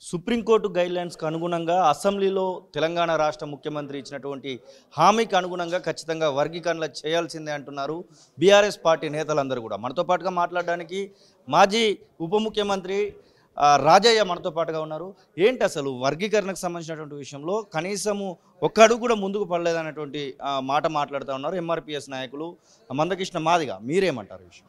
supreme court గైడ్లైన్స్కి అనుగుణంగా అసెంబ్లీలో తెలంగాణ రాష్ట్ర ముఖ్యమంత్రి ఇచ్చినటువంటి హామీకి అనుగుణంగా ఖచ్చితంగా వర్గీకరణ చేయాల్సిందే అంటున్నారు బీఆర్ఎస్ పార్టీ నేతలందరూ కూడా మనతో పాటుగా మాట్లాడడానికి మాజీ ఉప ముఖ్యమంత్రి ఆ, రాజయ్య మనతో పాటుగా ఉన్నారు ఏంటి అసలు వర్గీకరణకు సంబంధించినటువంటి విషయంలో కనీసము ఒక్క అడుగు కూడా ముందుకు పడలేదన్నటువంటి ఆ, మాట మాట్లాడుతూ ఉన్నారు ఎంఆర్పిఎస్ నాయకులు మందకృష్ణ మాదిగా మీరేమంటారు ఈ విషయం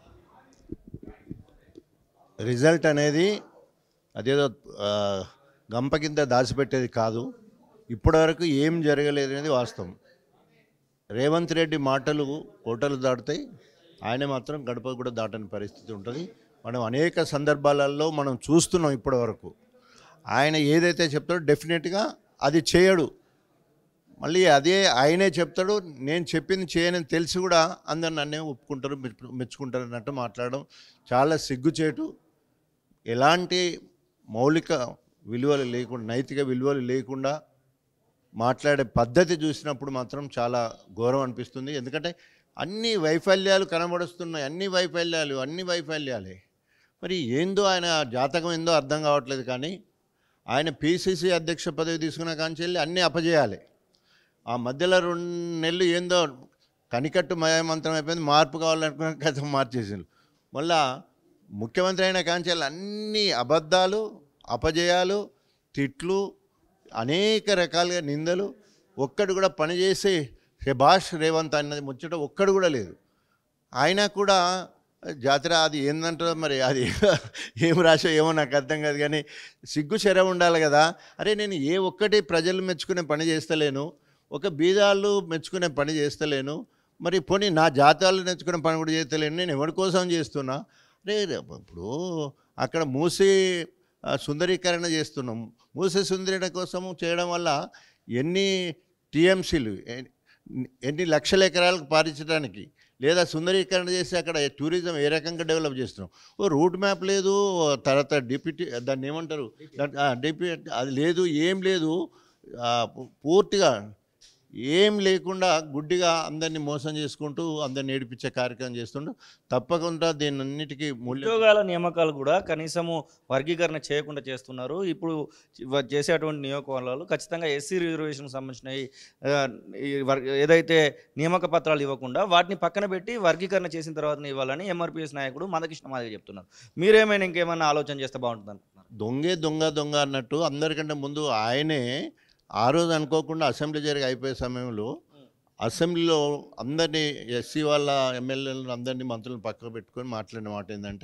రిజల్ట్ అనేది అదేదో ఆ, గంప కింద దాచిపెట్టేది కాదు ఇప్పటివరకు ఏం జరగలేదు అనేది వాస్తవం రేవంత్ రెడ్డి మాటలు కోటలు దాటుతాయి ఆయన మాత్రం గడప కూడా దాటని పరిస్థితి ఉంటుంది మనం అనేక సందర్భాలలో మనం చూస్తున్నాం ఇప్పటివరకు ఆయన ఏదైతే చెప్తాడో డెఫినెట్గా అది చేయడు మళ్ళీ అదే ఆయనే చెప్తాడు నేను చెప్పింది చేయనని తెలిసి కూడా అందరు నన్నే ఒప్పుకుంటారు మెచ్చు- మెచ్చుకుంటారు అన్నట్టు మాట్లాడడం చాలా సిగ్గుచేటు ఎలాంటి మౌలిక విలువలు లేకుండా నైతిక విలువలు లేకుండా మాట్లాడే పద్ధతి చూసినప్పుడు మాత్రం చాలా ఘోరం అనిపిస్తుంది ఎందుకంటే అన్ని వైఫల్యాలు కనబడుస్తున్నాయి అన్ని వైఫల్యాలు అన్ని వైఫల్యాలే మరి ఏందో ఆయన జాతకం ఏందో అర్థం కావట్లేదు కానీ ఆయన పిసిసి అధ్యక్ష పదవి తీసుకున్న కాంచెల్లి అన్నీ అపజేయాలి ఆ మధ్యలో రెండు నెలలు ఏందో కనికట్టు మయమంత్రం అయిపోయింది మార్పు కావాలనుకున్న కథ మార్చేసిండు మళ్ళా ముఖ్యమంత్రి అయిన కాంచెల్లి అన్ని అబద్ధాలు అపజయాలు తిట్లు అనేక రకాలుగా నిందలు ఒక్కడు కూడా పనిచేసి శభాష్ రేవంత్ అన్నది ముచ్చట ఒక్కడు కూడా లేదు ఆయన కూడా జాతర అది ఏందంటారో మరి అది ఏం రాసో ఏమో నాకు అర్థం కాదు కానీ సిగ్గు చెర ఉండాలి కదా అరే నేను ఏ ఒక్కటి ప్రజలు మెచ్చుకునే పని చేస్తలేను ఒక బీదాలు మెచ్చుకునే పని చేస్తలేను మరి పోనీ నా జాతాలు మెచ్చుకునే పని కూడా చేస్తలేను నేను ఎవరి కోసం చేస్తున్నా అరే ఇప్పుడు అక్కడ మూసి ఆ, సుందరీకరణ చేస్తున్నాం మూసి సుందరీకరణ కోసం చేయడం వల్ల ఎన్ని టీఎంసీలు ఎన్ని లక్షల ఎకరాలకు పారించడానికి లేదా సుందరీకరణ చేసి అక్కడ టూరిజం ఏ రకంగా డెవలప్ చేస్తున్నాం ఓ రూట్ మ్యాప్ లేదు ఓ తర్వాత డిప్యూటీ దాన్ని ఏమంటారు డిప్యూ అది లేదు ఏం లేదు ఆ, పూ- పూర్తిగా ఏం లేకుండా గుడ్డిగా అందరినీ మోసం చేసుకుంటూ అందరిని ఏడిపించే కార్యక్రమం చేస్తుంటూ తప్పకుండా దీని అన్నిటికీ మూల్యం ఉద్యోగాల నియామకాలు కూడా కనీసము వర్గీకరణ చేయకుండా చేస్తున్నారు ఇప్పుడు వ- చేసేటువంటి నియోజకవర్గాలు ఖచ్చితంగా ఎస్సీ రిజర్వేషన్కి సంబంధించిన ఈ, ఆ, ఈ వర్- ఏదైతే నియామక పత్రాలు ఇవ్వకుండా వాటిని పక్కన పెట్టి వర్గీకరణ చేసిన తర్వాత ఇవ్వాలని ఎంఆర్పిఎస్ నాయకుడు మందకృష్ణ మాదిగా చెప్తున్నారు మీరేమైనా ఇంకేమైనా ఆలోచన చేస్తే బాగుంటుంది అనుకుంటున్నారు దొంగే దొంగ దొంగ అన్నట్టు అందరికంటే ముందు ఆయనే ఆ రోజు అనుకోకుండా అసెంబ్లీ జరిగి అయిపోయే సమయంలో అసెంబ్లీలో అందరినీ ఎస్సీ వాళ్ళ ఎమ్మెల్యేలను అందరినీ మంత్రులను పక్కకు పెట్టుకొని మాట్లాడిన మాట ఏంటంటే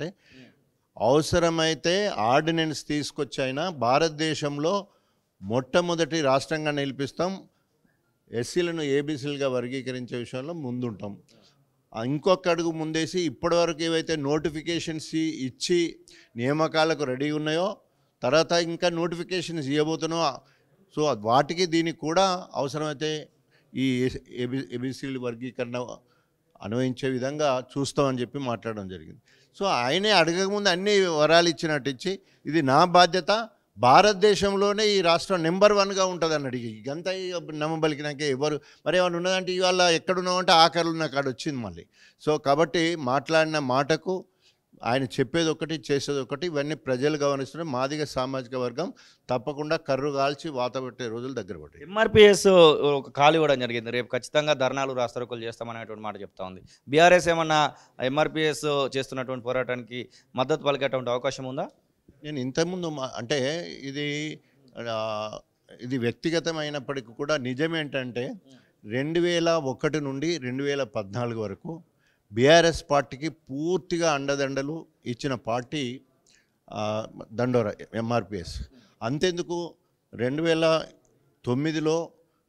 అవసరమైతే ఆర్డినెన్స్ తీసుకొచ్చైనా భారతదేశంలో మొట్టమొదటి రాష్ట్రంగా నిలిపిస్తాం ఎస్సీలను ఏబీసీలుగా వర్గీకరించే విషయంలో ముందుంటాం ఆ ఇంకొక అడుగు ముందేసి ఇప్పటివరకు ఏవైతే నోటిఫికేషన్స్ ఇచ్చి నియామకాలకు రెడీ ఉన్నాయో తర్వాత ఇంకా నోటిఫికేషన్స్ ఇవ్వబోతున్నాం సో వాటికి దీనికి కూడా అవసరమైతే ఈ ఏబి ఏబిసిడి వర్గీకరణ అన్వయించే విధంగా చూస్తామని చెప్పి మాట్లాడడం జరిగింది సో ఆయనే అడగకముందు అన్ని వరాలు ఇచ్చినట్టు ఇచ్చి ఇది నా బాధ్యత భారతదేశంలోనే ఈ రాష్ట్రం నెంబర్ వన్గా ఉంటుంది అన్నాడు ఇక ఇదంతా నమ్మబలికినాక ఎవరు మరి ఏమైనా ఉన్నదంటే ఇవాళ ఎక్కడున్నామంటే ఆఖరులు నాకు అక్కడ వచ్చింది మళ్ళీ సో కాబట్టి మాట్లాడిన మాటకు ఆయన చెప్పేది ఒకటి చేసేది ఒకటి ఇవన్నీ ప్రజలు గమనిస్తున్నారు మాదిగ సామాజిక వర్గం తప్పకుండా కర్రు కాల్చి వాత పెట్టే రోజులు దగ్గర పట్టాయి ఎంఆర్పిఎస్ ఒక ఖాళీ ఇవ్వడం జరిగింది రేపు ఖచ్చితంగా ధర్నాలు రాస్తారోకలు చేస్తామనేటువంటి మాట చెప్తా ఉంది బీఆర్ఎస్ ఏమన్నా ఎంఆర్పిఎస్ చేస్తున్నటువంటి పోరాటానికి మద్దతు పలికేటువంటి అవకాశం ఉందా నేను ఇంతకుముందు మా అంటే ఇది ఆ, ఇది వ్యక్తిగతమైనప్పటికీ కూడా నిజమేంటంటే రెండు వేల ఒకటి నుండి రెండు వేల పద్నాలుగు వరకు బీఆర్ఎస్ పార్టీకి పూర్తిగా అండదండలు ఇచ్చిన పార్టీ ఆ, దండోరా ఎంఆర్పిఎస్ అంతెందుకు రెండు వేల తొమ్మిదిలో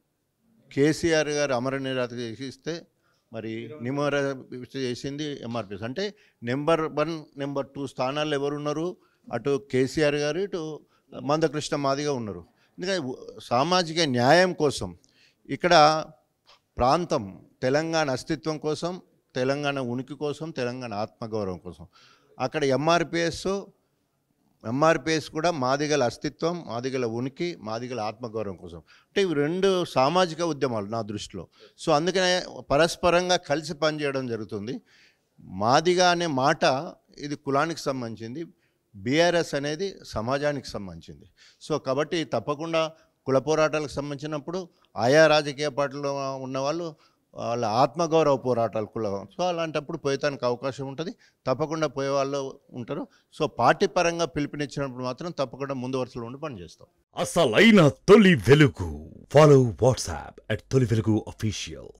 కేసీఆర్ గారు అమర నిరాధ చేసిస్తే మరి నిమర చేసింది ఎంఆర్పిఎస్ అంటే నెంబర్ వన్ నెంబర్ టూ స్థానాల్లో ఎవరున్నారు అటు కేసీఆర్ గారు ఇటు మందకృష్ణ మాదిగా ఉన్నారు ఎందుకంటే ఉ- సామాజిక న్యాయం కోసం ఇక్కడ ప్రాంతం తెలంగాణ అస్తిత్వం కోసం తెలంగాణ ఉనికి కోసం తెలంగాణ ఆత్మగౌరవం కోసం అక్కడ ఎంఆర్పిఎస్ ఎంఆర్పిఎస్ కూడా మాదిగల అస్తిత్వం మాదిగల ఉనికి మాదిగల ఆత్మగౌరవం కోసం అంటే ఇవి రెండు సామాజిక ఉద్యమాలు నా దృష్టిలో సో అందుకనే పరస్పరంగా కలిసి పనిచేయడం జరుగుతుంది మాదిగ అనే మాట ఇది కులానికి సంబంధించింది బీఆర్ఎస్ అనేది సమాజానికి సంబంధించింది సో కాబట్టి తప్పకుండా కుల పోరాటాలకు సంబంధించినప్పుడు ఆయా రాజకీయ పార్టీలో ఉన్న వాళ్ళు వాళ్ళ ఆత్మగౌరవ పోరాటాలు కుల సో అలాంటప్పుడు పోయేటానికి అవకాశం ఉంటుంది తప్పకుండా పోయే వాళ్ళు ఉంటారు సో పార్టీ పరంగా పిలుపునిచ్చినప్పుడు మాత్రం తప్పకుండా ముందు వరుసలో ఉండి పనిచేస్తాం అసలైన తొలి వెలుగు ఫాలో వాట్సాప్ అట్ తొలి వెలుగు అఫీషియల్